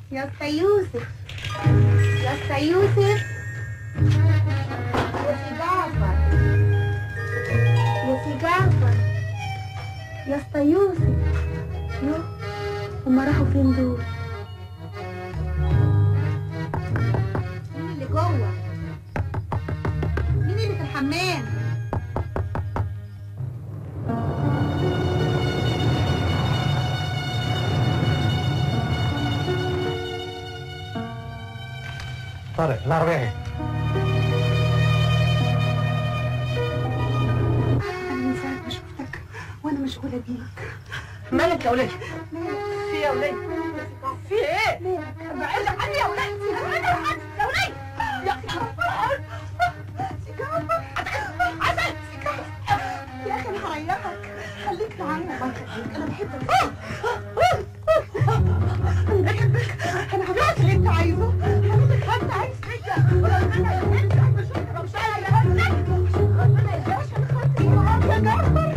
يا اسطى يوسف يا اسطى يوسف يا سي جعفر يا سي جعفر يا اسطى يوسف يو هما راحوا فين دول مين اللي جوه مين اللي في الحمام طارق العربية انا من ساعه ما شفتك وانا مشغوله بيك مالك يا ولية؟ في إيه يا ولية؟ في ايه؟ بعيد عني يا ولاد بعيد عني يا ولاد يا سيجاره عسل يا اخي انا هريحك خليك معايا الله يخليك انا بحبك انا بحبك انا هعملك اللي انت عايزه هعملك انت عايز فيا وربنا يهدك مش انت مش انا اللي هدك ربنا يهدك عشان خاطري يا جعفر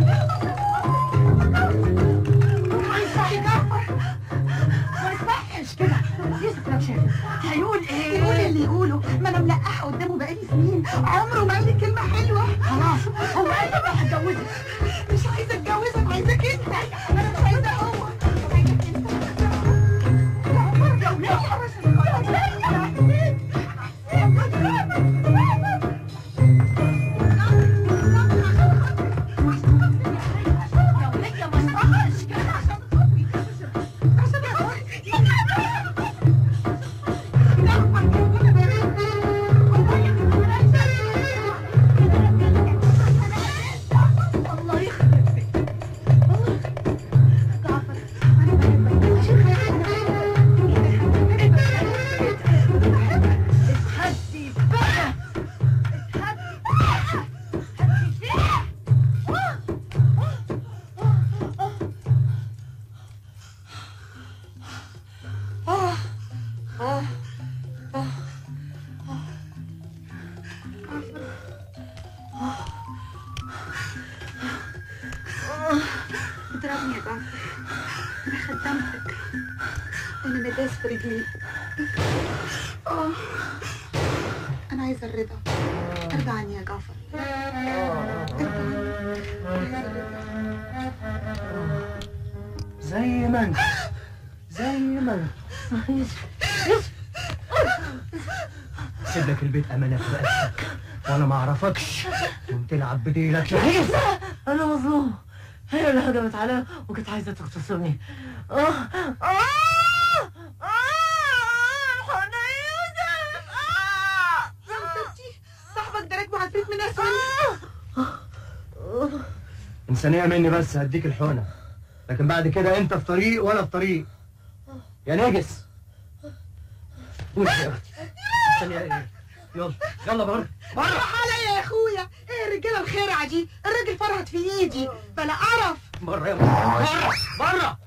يا جعفر ما يصحش كده يوسف لو شافك هيقول ايه؟ يقول اللي يقوله ما انا ملقحه قدامه بقالي سنين عمره ما قال لي كلمه حلوه خلاص هو قال لي بقى هتجوزك مش عايزه اتجوزك عايزك انت انا مش عايزه هو عايزك انت يا عمر يا ولاد الله يخرب بيتك الله جعفر انا بحبك عشان اتهدي بقى اتهدي بقى اتهدي فيها آه آه آه اضربني يا جعفر انا خدمتك انا نداس في رجلي اه انا عايزه الرضا ارضى عني يا جعفر ارضى عني عايزة الرضا. زي ما انت زي ما انت سيب لك البيت امانه في رقبتك وانا ما اعرفكش تقوم تلعب بديلك يا عيسى انا مظلوم هي اللي هجمت عليا وكانت عايزه تغتصبني اه اه اه حنا يوسف اه حبيبتي صاحبك ده راكبه على البيت من اسفل انسانيه مني بس هديك الحونه لكن بعد كده انت في طريق وانا في طريق يا نجس قول يا اختي انسانيه ايه يلا يلا بره بره راح عليا يا اخويا ايه الرجاله الخرعه دي الراجل فرهد في ايدي بلا قرف بره يا بره بره